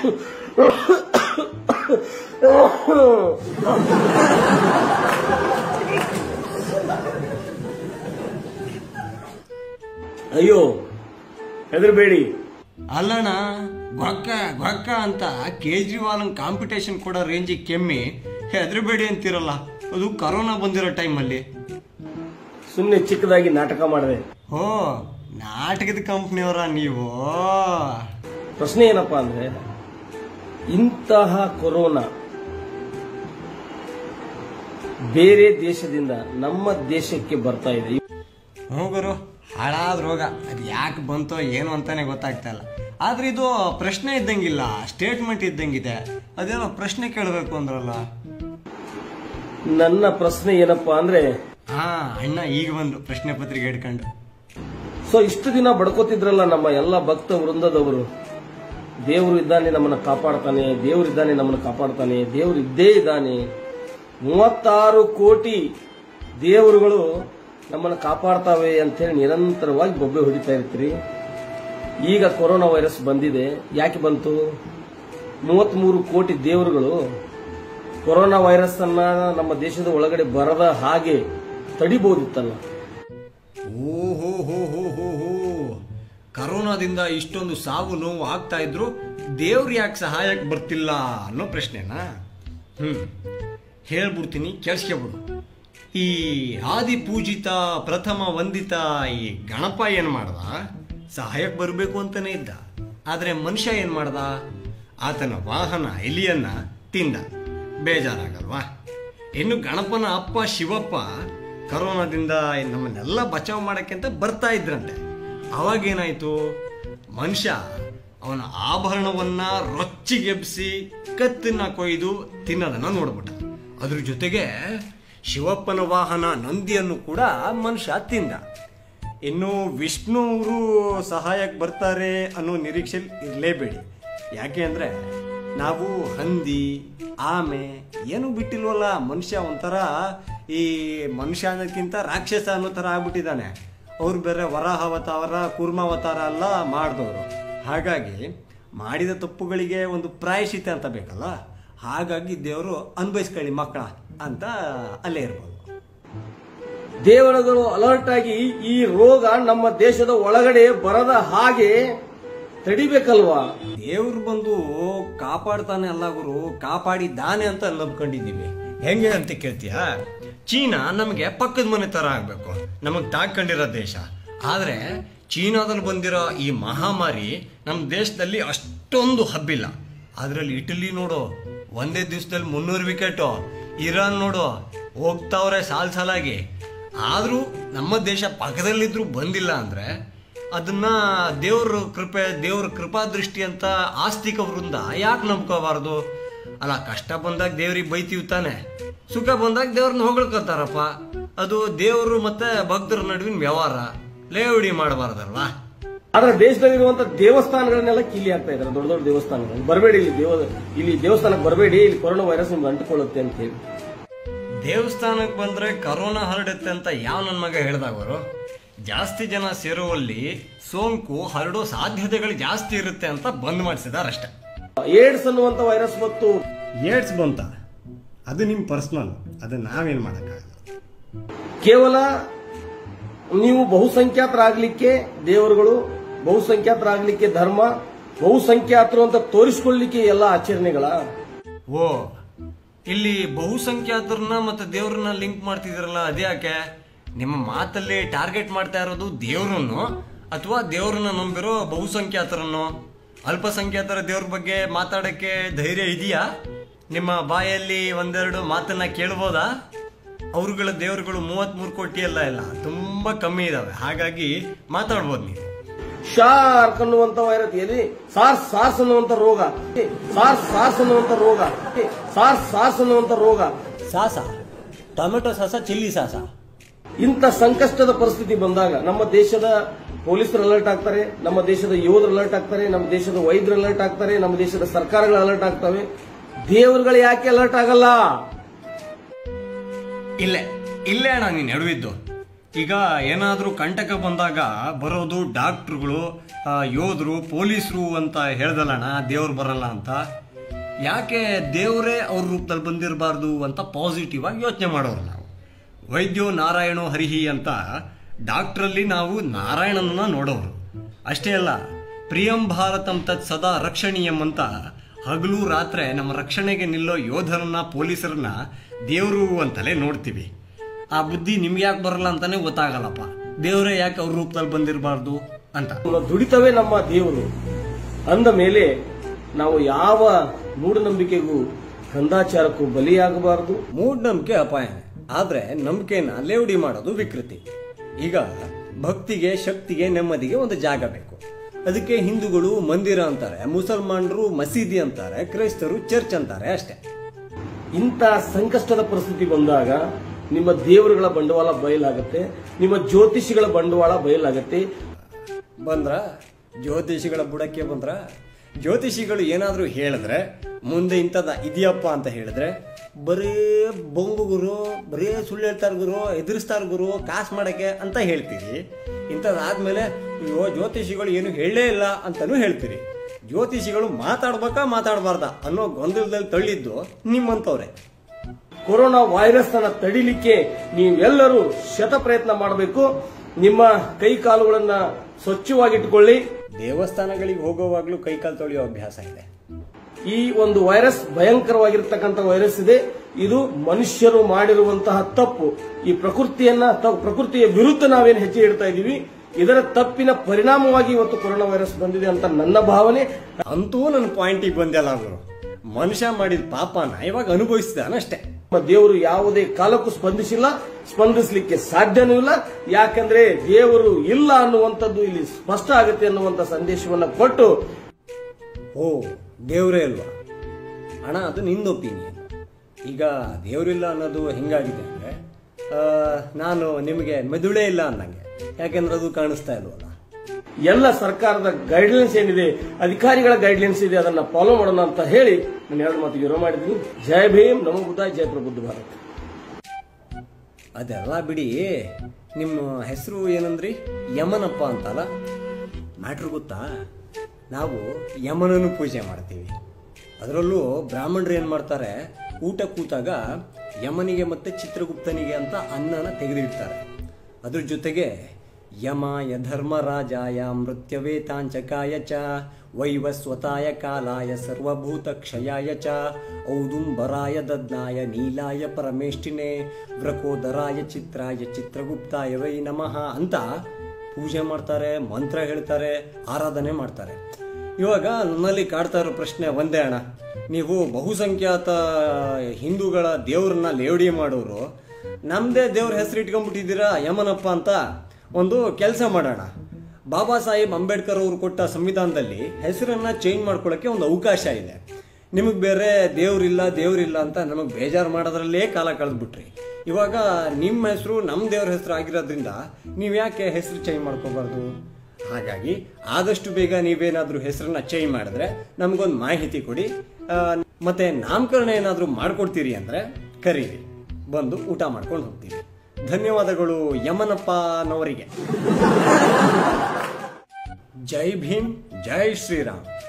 ಅಯ್ಯೋ ಹೆದರ್ಬೇಡಿ ಅಲ್ಲಣ್ಣ ಗೊಕ್ಕ ಗೊಕ್ಕ ಅಂತ ಕೇಜ್ರಿವಾಲ್ ಕಾಂಪಿಟೇಷನ್ ಕೊಡೋ ರೇಂಜಿಗೆ ಕೆಮ್ಮಿ ಹೆದರಬೇಡಿ ಅಂತಿರಲ್ಲ ಅದು ಕರೋನಾ ಬಂದಿರೋ ಟೈಮಲ್ಲಿ ಸುಮ್ಮನೆ ಚಿಕ್ಕದಾಗಿ ನಾಟಕ ಮಾಡಿದೆ ಓ ನಾಟಕದ ಕಂಪ್ನಿಯವರ ನೀವು ಪ್ರಶ್ನೆ ಏನಪ್ಪಾ ಅಂದ್ರೆ ಇಂತಹ ಕೊರೋನಾ ಬೇರೆ ದೇಶದಿಂದ ನಮ್ಮ ದೇಶಕ್ಕೆ ಬರ್ತಾ ಇದೆ ಹೋಗರು ಹಾಳಾದ ರೋಗ ಅದು ಯಾಕೆ ಬಂತೋ ಏನು ಅಂತಾನೆ ಗೊತ್ತಾಗ್ತಾ ಇಲ್ಲ ಆದ್ರೆ ಇದು ಪ್ರಶ್ನೆ ಇದ್ದಂಗಿಲ್ಲ ಸ್ಟೇಟ್ಮೆಂಟ್ ಇದ್ದಂಗಿದೆ ಅದೇನೋ ಪ್ರಶ್ನೆ ಕೇಳಬೇಕು ಅಂದ್ರಲ್ಲ ನನ್ನ ಪ್ರಶ್ನೆ ಏನಪ್ಪಾ ಅಂದ್ರೆ ಹಾ ಅಣ್ಣ ಈಗ ಬಂದ್ರು ಪ್ರಶ್ನೆ ಪತ್ರಿಕೆ ಹಿಡ್ಕೊಂಡು ಸೊ ಇಷ್ಟು ದಿನ ಬಡ್ಕೋತಿದ್ರಲ್ಲ ನಮ್ಮ ಎಲ್ಲ ಭಕ್ತ ವೃಂದದವರು ದೇವರು ಇದ್ದಾನೆ ನಮ್ಮನ್ನ ಕಾಪಾಡ್ತಾನೆ ದೇವರು ಇದ್ದಾನೆ ನಮ್ಮನ್ನ ಕಾಪಾಡ್ತಾನೆ ದೇವರು ಇದ್ದೇ ಇದ್ದಾನೆ ಮೂವತ್ತಾರು ಕೋಟಿ ದೇವರುಗಳು ನಮ್ಮನ್ನ ಕಾಪಾಡ್ತಾವೆ ಅಂತೇಳಿ ನಿರಂತರವಾಗಿ ಬೊಬ್ಬೆ ಹೊಡಿತಾ ಇರ್ತೀರಿ ಈಗ ಕೊರೋನಾ ವೈರಸ್ ಬಂದಿದೆ ಯಾಕೆ ಬಂತು ಮೂವತ್ಮೂರು ಕೋಟಿ ದೇವರುಗಳು ಕೊರೋನಾ ವೈರಸ್ ಅನ್ನ ನಮ್ಮ ದೇಶದ ಒಳಗಡೆ ಬರದ ಹಾಗೆ ತಡಿಬಹುದಿತ್ತಲ್ಲ ಓಹೋ ಹೋ ಹೋ ಹೋ ಹೋ ಕರೋನಾದಿಂದ ಇಷ್ಟೊಂದು ಸಾವು ನೋವು ಆಗ್ತಾ ಇದ್ರು ದೇವ್ರು ಯಾಕೆ ಸಹಾಯಕ್ಕೆ ಬರ್ತಿಲ್ಲ ಅನ್ನೋ ಪ್ರಶ್ನೆನಾ ಹ್ಮ್ ಹೇಳ್ಬಿಡ್ತೀನಿ ಕೇಳಿಸ್ಕೊಬಿಡು ಈ ಆದಿ ಪೂಜಿತ ಪ್ರಥಮ ವಂದಿತ ಈ ಗಣಪ ಏನ್ ಮಾಡ್ದ ಸಹಾಯಕ್ಕೆ ಬರಬೇಕು ಅಂತಾನೆ ಇದ್ದ ಆದ್ರೆ ಮನುಷ್ಯ ಏನ್ ಮಾಡ್ದ ಆತನ ವಾಹನ ಎಲಿಯನ್ನ ತಿಂದ ಬೇಜಾರಾಗಲ್ವಾ ಇನ್ನು ಗಣಪನ ಅಪ್ಪ ಶಿವಪ್ಪ ಕರೋನಾದಿಂದ ನಮ್ಮನ್ನೆಲ್ಲ ಬಚಾವ್ ಮಾಡಕ್ಕೆ ಅಂತ ಬರ್ತಾ ಇದ್ರಂತೆ ಅವಾಗೇನಾಯ್ತು ಮನುಷ್ಯ ಅವನ ಆಭರಣವನ್ನ ರೊಚ್ಚಿಗೆಬ್ಸಿ ಕತ್ತನ್ನ ಕೊಯ್ದು ತಿನ್ನೋದನ್ನ ನೋಡ್ಬಿಟ್ಟ ಅದ್ರ ಜೊತೆಗೆ ಶಿವಪ್ಪನ ವಾಹನ ನಂದಿಯನ್ನು ಕೂಡ ಮನುಷ್ಯ ತಿಂದ ಇನ್ನು ವಿಷ್ಣು ಅವರು ಸಹಾಯಕ್ಕೆ ಬರ್ತಾರೆ ಅನ್ನೋ ನಿರೀಕ್ಷೆ ಇರಲೇಬೇಡಿ ಯಾಕೆ ಅಂದ್ರೆ ನಾವು ಹಂದಿ ಆಮೆ ಏನು ಬಿಟ್ಟಿಲ್ವಲ್ಲ ಮನುಷ್ಯ ಒಂಥರ ಈ ಮನುಷ್ಯ ಅನ್ನೋಕ್ಕಿಂತ ರಾಕ್ಷಸ ಅನ್ನೋ ಥರ ಆಗ್ಬಿಟ್ಟಿದ್ದಾನೆ ಅವ್ರು ಬೇರೆ ವರಾಹ ಅವತಾರ ಕೂರ್ಮಾವತಾರ ಎಲ್ಲ ಮಾಡಿದವರು ಹಾಗಾಗಿ ಮಾಡಿದ ತಪ್ಪುಗಳಿಗೆ ಒಂದು ಪ್ರಾಯಶ್ಚಿತ ಅಂತ ಬೇಕಲ್ಲ ಹಾಗಾಗಿ ದೇವರು ಅನ್ಭವಿಸ್ಕೊಳ್ಳಿ ಮಕ್ಕಳ ಅಂತ ಅಲ್ಲೇ ಇರ್ಬೋದು ದೇವರುಗಳು ಅಲರ್ಟ್ ಆಗಿ ಈ ರೋಗ ನಮ್ಮ ದೇಶದ ಒಳಗಡೆ ಬರದ ಹಾಗೆ ತಡಿಬೇಕಲ್ವಾ ದೇವ್ರು ಬಂದು ಕಾಪಾಡ್ತಾನೆ ಅಲ್ಲ ಗುರು ಕಾಪಾಡಿದ್ದಾನೆ ಅಂತ ನಂಬ್ಕೊಂಡಿದ್ದೀವಿ ಹೆಂಗೆ ಅಂತ ಕೇಳ್ತೀಯ ಚೀನಾ ನಮಗೆ ಪಕ್ಕದ ಮನೆ ತರ ಆಗ್ಬೇಕು ನಮಗ್ ತಾಕೊಂಡಿರೋ ದೇಶ ಆದ್ರೆ ಚೀನಾದಲ್ಲಿ ಬಂದಿರೋ ಈ ಮಹಾಮಾರಿ ನಮ್ಮ ದೇಶದಲ್ಲಿ ಅಷ್ಟೊಂದು ಹಬ್ಬಿಲ್ಲ ಅದ್ರಲ್ಲಿ ಇಟಲಿ ನೋಡು ಒಂದೇ ದಿವಸದಲ್ಲಿ ಮುನ್ನೂರು ವಿಕೆಟು ಇರಾನ್ ನೋಡು ಹೋಗ್ತಾವ್ರೆ ಸಾಲ್ ಸಾಲಾಗಿ ಆದ್ರೂ ನಮ್ಮ ದೇಶ ಪಕ್ಕದಲ್ಲಿದ್ರು ಬಂದಿಲ್ಲ ಅಂದ್ರೆ ಅದನ್ನ ದೇವ್ರ ಕೃಪೆ ದೇವ್ರ ಕೃಪಾ ದೃಷ್ಟಿ ಅಂತ ಆಸ್ತಿಕ ವೃಂದ ಯಾಕೆ ನಂಬ್ಕೋಬಾರ್ದು ಅಲ್ಲ ಕಷ್ಟ ಬಂದಾಗ ದೇವ್ರಿಗೆ ಬೈತೀವಿ ತಾನೆ ಸುಖ ಬಂದಾಗ ದೇವ್ರನ್ನ ಹೊಗಳ್ಕೊತಾರಪ್ಪ ಅದು ದೇವರು ಮತ್ತೆ ಭಕ್ತರ ನಡುವಿನ ವ್ಯವಹಾರ ಲೇವಡಿ ಮಾಡಬಾರ್ದಲ್ವಾ ಆದ್ರೆ ದೇಶದಲ್ಲಿರುವಂತ ದೇವಸ್ಥಾನಗಳನ್ನೆಲ್ಲ ಕೀಲಿ ಆಗ್ತಾ ಇದಾರೆ ದೊಡ್ಡ ದೊಡ್ಡ ದೇವಸ್ಥಾನಗಳು ಬರಬೇಡಿ ಇಲ್ಲಿ ದೇವ ಇಲ್ಲಿ ದೇವಸ್ಥಾನಕ್ಕೆ ಬರಬೇಡಿ ಇಲ್ಲಿ ಕೊರೋನಾ ವೈರಸ್ ನಿಮ್ಗೆ ಅಂಟಿಕೊಳ್ಳುತ್ತೆ ಅಂತ ಹೇಳಿ ದೇವಸ್ಥಾನಕ್ಕೆ ಬಂದ್ರೆ ಕರೋನಾ ಹರಡುತ್ತೆ ಅಂತ ಯಾವ ನನ್ನ ಮಗ ಹೇಳ್ದವರು ಜಾಸ್ತಿ ಜನ ಸೇರುವಲ್ಲಿ ಸೋಂಕು ಹರಡೋ ಸಾಧ್ಯತೆಗಳು ಜಾಸ್ತಿ ಇರುತ್ತೆ ಅಂತ ಬಂದ್ ಮಾಡಿಸಿದಾರಷ್ಟೇ ಏಡ್ಸ್ ಅನ್ನುವಂತ ವೈರಸ್ ಮತ್ತು ಏಡ್ಸ್ ಬಂತ ಅದು ನಿಮ್ಮ ಪರ್ಸನಲ್ ಅದು ನಾವೇನ್ ಮಾಡೋಕ್ಕಾಗಲ್ಲ ಕೇವಲ ನೀವು ಬಹುಸಂಖ್ಯಾತರಾಗ್ಲಿಕ್ಕೆ ದೇವರುಗಳು ಬಹುಸಂಖ್ಯಾತರಾಗ್ಲಿಕ್ಕೆ ಧರ್ಮ ಬಹುಸಂಖ್ಯಾತರು ಅಂತ ತೋರಿಸ್ಕೊಳ್ಳಿಕ್ಕೆ ಎಲ್ಲ ಆಚರಣೆಗಳ ಓ ಇಲ್ಲಿ ಬಹುಸಂಖ್ಯಾತರನ್ನ ಮತ್ತೆ ದೇವ್ರನ್ನ ಲಿಂಕ್ ಮಾಡ್ತಿದಿರಲ್ಲ ಅದೇ ಯಾಕೆ ನಿಮ್ಮ ಮಾತಲ್ಲಿ ಟಾರ್ಗೆಟ್ ಮಾಡ್ತಾ ಇರೋದು ದೇವ್ರನ್ನು ಅಥವಾ ದೇವ್ರನ್ನ ನಂಬಿರೋ ಬಹುಸಂಖ್ಯಾತರನ್ನು ಅಲ್ಪಸಂಖ್ಯಾತರ ದೇವ್ರ ಬಗ್ಗೆ ಮಾತಾಡಕ್ಕೆ ಧೈರ್ಯ ಇದೆಯಾ ನಿಮ್ಮ ಬಾಯಲ್ಲಿ ಒಂದೆರಡು ಮಾತನ್ನ ಕೇಳ್ಬೋದಾ ಅವ್ರುಗಳ ದೇವ್ರುಗಳು ಮೂವತ್ಮೂರು ಕೋಟಿ ಎಲ್ಲ ಇಲ್ಲ ತುಂಬಾ ಕಮ್ಮಿ ಇದಾವೆ ಹಾಗಾಗಿ ಮಾತಾಡ್ಬೋದು ನೀವು ಶಾರ್ಕ್ ಅನ್ನುವಂತ ವೈರಸ್ ಎಲ್ಲಿ ಸಾರ್ಸ್ ಸಾರ್ಸ್ ಅನ್ನುವಂತ ರೋಗ ಸಾರ್ಸ್ ಸಾರ್ಸ್ ಅನ್ನುವಂತ ರೋಗ ಸಾರ್ಸ್ ಸಾರ್ಸ್ ಅನ್ನುವಂತ ರೋಗ ಸಾಸ ಟೊಮೆಟೊ ಸಾಸ ಚಿಲ್ಲಿ ಸಾಸ ಇಂಥ ಸಂಕಷ್ಟದ ಪರಿಸ್ಥಿತಿ ಬಂದಾಗ ನಮ್ಮ ದೇಶದ ಪೊಲೀಸರು ಅಲರ್ಟ್ ಆಗ್ತಾರೆ ನಮ್ಮ ದೇಶದ ಯೋಧರು ಅಲರ್ಟ್ ಆಗ್ತಾರೆ ನಮ್ಮ ದೇಶದ ವೈದ್ಯರು ಅಲರ್ಟ್ ಆಗ್ತಾರೆ ನಮ್ಮ ದೇಶದ ಸರ್ಕಾರಗಳು ಅಲರ್ಟ್ ಆಗ್ತವೆ ದೇವರುಗಳು ಯಾಕೆ ಅಲರ್ಟ್ ಆಗಲ್ಲ ಇಲ್ಲೇ ಇಲ್ಲೇ ಅಣ್ಣ ನೀನು ಎಡವಿದ್ದು ಈಗ ಏನಾದರೂ ಕಂಟಕ ಬಂದಾಗ ಬರೋದು ಡಾಕ್ಟ್ರುಗಳು ಆ, ಯೋಧರು ಪೊಲೀಸರು ಅಂತ ಹೇಳ್ದಲ್ಲಣ್ಣ ದೇವ್ರು ಬರಲ್ಲ ಅಂತ ಯಾಕೆ ದೇವರೇ ಅವ್ರ ರೂಪದಲ್ಲಿ ಬಂದಿರಬಾರ್ದು ಅಂತ ಪಾಸಿಟಿವ್ ಆಗಿ ಯೋಚನೆ ಮಾಡೋರು ನಾವು ವೈದ್ಯೋ ನಾರಾಯಣೋ ಹರಿಹಿ ಅಂತ ಡಾಕ್ಟ್ರಲ್ಲಿ ನಾವು ನಾರಾಯಣನನ್ನ ನೋಡೋರು ಅಷ್ಟೇ ಅಲ್ಲ ಪ್ರಿಯಂ ಭಾರತಂ ತತ್ ಸದಾ ರಕ್ಷಣೀಯಂ ಅಂತ ಹಗಲು ರಾತ್ರಿ ನಮ್ಮ ರಕ್ಷಣೆಗೆ ನಿಲ್ಲೋ ಯೋಧರನ್ನ ಪೊಲೀಸರನ್ನ ದೇವರು ಅಂತಲೇ ನೋಡ್ತೀವಿ ಆ ಬುದ್ಧಿ ನಿಮ್ಗೆ ಯಾಕೆ ಬರಲ್ಲ ಅಂತಾನೆ ಗೊತ್ತಾಗಲ್ಲಪ್ಪ ದೇವರೇ ಯಾಕೆ ಅವ್ರ ರೂಪದಲ್ಲಿ ಬಂದಿರಬಾರ್ದು ಅಂತ ನಮ್ಮ ದುಡಿತವೇ ನಮ್ಮ ದೇವರು ಅಂದ ಮೇಲೆ ನಾವು ಯಾವ ಮೂಢನಂಬಿಕೆಗೂ ಕಂದಾಚಾರಕ್ಕೂ ಬಲಿಯಾಗಬಾರದು ಮೂಢನಂಬಿಕೆ ಅಪಾಯನೇ ಆದ್ರೆ ನಂಬಿಕೆನ ಲೇವಡಿ ಮಾಡೋದು ವಿಕೃತಿ ಈಗ ಭಕ್ತಿಗೆ ಶಕ್ತಿಗೆ ನೆಮ್ಮದಿಗೆ ಒಂದು ಜಾಗ ಬೇಕು ಅದಕ್ಕೆ ಹಿಂದೂಗಳು ಮಂದಿರ ಅಂತಾರೆ ಮುಸಲ್ಮಾನರು ಮಸೀದಿ ಅಂತಾರೆ ಕ್ರೈಸ್ತರು ಚರ್ಚ್ ಅಂತಾರೆ ಅಷ್ಟೇ ಇಂಥ ಸಂಕಷ್ಟದ ಪರಿಸ್ಥಿತಿ ಬಂದಾಗ ನಿಮ್ಮ ದೇವರುಗಳ ಬಂಡವಾಳ ಬಯಲಾಗತ್ತೆ ನಿಮ್ಮ ಜ್ಯೋತಿಷಿಗಳ ಬಂಡವಾಳ ಬಯಲಾಗತ್ತೆ ಬಂದ್ರ ಜ್ಯೋತಿಷಿಗಳ ಬುಡಕ್ಕೆ ಬಂದ್ರ ಜ್ಯೋತಿಷಿಗಳು ಏನಾದರೂ ಹೇಳಿದ್ರೆ ಮುಂದೆ ಇಂಥದ ಇದೆಯಪ್ಪ ಅಂತ ಹೇಳಿದ್ರೆ ಬರೀ ಬೊಂಗು ಗುರು ಬರೀ ಸುಳ್ಳು ಹೇಳ್ತಾರ ಗುರು ಎದುರಿಸ್ತಾರ ಗುರು ಕಾಸು ಮಾಡಕ್ಕೆ ಅಂತ ಹೇಳ್ತೀರಿ ಇಂಥದ್ದಾದ್ಮೇಲೆ ಅಯ್ಯೋ ಜ್ಯೋತಿಷಿಗಳು ಏನು ಹೇಳೇ ಇಲ್ಲ ಅಂತಾನೂ ಹೇಳ್ತೀರಿ ಜ್ಯೋತಿಷಿಗಳು ಮಾತಾಡ್ಬೇಕಾ ಮಾತಾಡಬಾರ್ದ ಅನ್ನೋ ಗೊಂದಲದಲ್ಲಿ ತಳ್ಳಿದ್ದು ನಿಮ್ಮಂಥವ್ರೆ ಕೊರೋನಾ ವೈರಸ್ ಅನ್ನ ತಡಿಲಿಕ್ಕೆ ನೀವೆಲ್ಲರೂ ಶತ ಪ್ರಯತ್ನ ಮಾಡಬೇಕು ನಿಮ್ಮ ಕೈ ಕಾಲುಗಳನ್ನ ಸ್ವಚ್ಛವಾಗಿಟ್ಟುಕೊಳ್ಳಿ ದೇವಸ್ಥಾನಗಳಿಗೆ ಹೋಗೋವಾಗ್ಲೂ ಕೈಕಾಲು ತೊಳೆಯೋ ಅಭ್ಯಾಸ ಇದೆ ಈ ಒಂದು ವೈರಸ್ ಭಯಂಕರವಾಗಿರ್ತಕ್ಕಂಥ ವೈರಸ್ ಇದೆ ಇದು ಮನುಷ್ಯರು ಮಾಡಿರುವಂತಹ ತಪ್ಪು ಈ ಪ್ರಕೃತಿಯನ್ನ ತ- ಪ್ರಕೃತಿಯ ವಿರುದ್ಧ ನಾವೇನು ಹೆಜ್ಜೆ ಇಡ್ತಾ ಇದೀವಿ ಇದರ ತಪ್ಪಿನ ಪರಿಣಾಮವಾಗಿ ಇವತ್ತು ಕೊರೋನಾ ವೈರಸ್ ಬಂದಿದೆ ಅಂತ ನನ್ನ ಭಾವನೆ ಅಂತೂ ನನ್ನ ಪಾಯಿಂಟಿಗೆ ಬಂದಲ್ಲ ಅವರು ಮನುಷ್ಯ ಮಾಡಿದ ಪಾಪನ ಇವಾಗ ಅನುಭವಿಸಿದಾನಷ್ಟೇ ನಮ್ಮ ದೇವರು ಯಾವುದೇ ಕಾಲಕ್ಕೂ ಸ್ಪಂದಿಸಿಲ್ಲ ಸ್ಪಂದಿಸಲಿಕ್ಕೆ ಸಾಧ್ಯನೂ ಇಲ್ಲ ಯಾಕಂದ್ರೆ ದೇವರು ಇಲ್ಲ ಅನ್ನುವಂಥದ್ದು ಇಲ್ಲಿ ಸ್ಪಷ್ಟ ಆಗುತ್ತೆ ಅನ್ನುವಂಥ ಸಂದೇಶವನ್ನ ಕೊಟ್ಟು ಓ ದೇವರೇ ಅಲ್ವಾ ಅಣ್ಣ ಅದು ನಿಂದು ಒಪಿನಿಯನ್ ಈಗ ದೇವರಿಲ್ಲ ಅನ್ನೋದು ಹೆಂಗಾಗಿದೆ ಅಂದರೆ ನಾನು ನಿಮಗೆ ಮೆದುಳೇ ಇಲ್ಲ ಅನ್ನಂಗೆ ಯಾಕೆಂದ್ರೆ ಅದು ಕಾಣಿಸ್ತಾ ಇಲ್ವಲ್ಲ ಎಲ್ಲ ಸರ್ಕಾರದ ಗೈಡ್ಲೈನ್ಸ್ ಏನಿದೆ ಅಧಿಕಾರಿಗಳ ಗೈಡ್ಲೈನ್ಸ್ ಇದೆ ಅದನ್ನ ಫಾಲೋ ಮಾಡೋಣ ಅಂತ ಹೇಳಿ ನಾನು ಎರಡು ಮಾತು ವಿರೋ ಮಾಡಿದ್ದೀನಿ ಜೈ ಭೀಮ್ ನಮೋ ಬುದ್ಧ ಜೈ ಪ್ರಬುದ್ಧ ಭಾರತ್ ಅದೆಲ್ಲ ಬಿಡಿ ನಿಮ್ಮ ಹೆಸರು ಏನಂದ್ರಿ ಯಮನಪ್ಪ ಅಂತಲ್ಲ ಮ್ಯಾಟ್ರ್ ಗೊತ್ತಾ ನಾವು ಯಮನನ್ನು ಪೂಜೆ ಮಾಡ್ತೀವಿ ಅದರಲ್ಲೂ ಬ್ರಾಹ್ಮಣರು ಏನು ಮಾಡ್ತಾರೆ ಊಟ ಕೂತಾಗ ಯಮನಿಗೆ ಮತ್ತೆ ಚಿತ್ರಗುಪ್ತನಿಗೆ ಅಂತ ಅನ್ನನ ತೆಗೆದಿಡ್ತಾರೆ ಅದ್ರ ಜೊತೆಗೆ ಯಮಾಯ ಧರ್ಮರಾಜಾಯ ಮೃತ್ಯವೇತಾಂಚಕಾಯ ಚ ವೈವಸ್ವತಾಯ ಕಾಲಾಯ ಸರ್ವಭೂತ ಕ್ಷಯಾಯ ಚ ಔದುಂಬರಾಯ ದದ್ನಾಯ ನೀಲಾಯ ಪರಮೇಷ್ಠಿನೇ ವ್ರಕೋದರಾಯ ಚಿತ್ರಾಯ ಚಿತ್ರಗುಪ್ತಾಯ ವೈ ನಮಃ ಅಂತ ಪೂಜೆ ಮಾಡ್ತಾರೆ ಮಂತ್ರ ಹೇಳ್ತಾರೆ ಆರಾಧನೆ ಮಾಡ್ತಾರೆ ಇವಾಗ ನನ್ನಲ್ಲಿ ಕಾಡ್ತಾ ಇರೋ ಪ್ರಶ್ನೆ ಒಂದೇ ಅಣ್ಣ ನೀವು ಬಹುಸಂಖ್ಯಾತ ಹಿಂದೂಗಳ ದೇವ್ರನ್ನ ಲೇವಡಿ ಮಾಡೋರು ನಮ್ಮದೇ ದೇವ್ರ ಹೆಸರು ಇಟ್ಕೊಂಡ್ಬಿಟ್ಟಿದ್ದೀರಾ ಯಮನಪ್ಪ ಅಂತ ಒಂದು ಕೆಲಸ ಮಾಡೋಣ ಬಾಬಾ ಸಾಹೇಬ್ ಅಂಬೇಡ್ಕರ್ ಅವರು ಕೊಟ್ಟ ಸಂವಿಧಾನದಲ್ಲಿ ಹೆಸರನ್ನ ಚೇಂಜ್ ಮಾಡ್ಕೊಳ್ಳೋಕ್ಕೆ ಒಂದು ಅವಕಾಶ ಇದೆ ನಿಮಗೆ ಬೇರೆ ದೇವ್ರಿಲ್ಲ ದೇವ್ರಿಲ್ಲ ಅಂತ ನಮಗೆ ಬೇಜಾರು ಮಾಡೋದ್ರಲ್ಲೇ ಕಾಲ ಕಳೆದ್ಬಿಟ್ರಿ ಇವಾಗ ನಿಮ್ಮ ಹೆಸರು ನಮ್ಮ ದೇವ್ರ ಹೆಸರು ಆಗಿರೋದ್ರಿಂದ ನೀವು ಯಾಕೆ ಹೆಸರು ಚೇಂಜ್ ಮಾಡ್ಕೋಬಾರ್ದು ಹಾಗಾಗಿ ಆದಷ್ಟು ಬೇಗ ನೀವೇನಾದರೂ ಹೆಸರನ್ನ ಚೇಂಜ್ ಮಾಡಿದ್ರೆ ನಮಗೊಂದು ಮಾಹಿತಿ ಕೊಡಿ ಆ, ಮತ್ತೆ ನಾಮಕರಣ ಏನಾದರೂ ಮಾಡ್ಕೊಡ್ತೀರಿ ಅಂದರೆ ಕರೀರಿ ಬಂದು ಊಟ ಮಾಡ್ಕೊಂಡು ಹೋಗ್ತೀವಿ ಧನ್ಯವಾದಗಳು ಯಮನಪ್ಪನವರಿಗೆ ಜೈ ಭೀಮ್ ಜೈ ಶ್ರೀರಾಮ್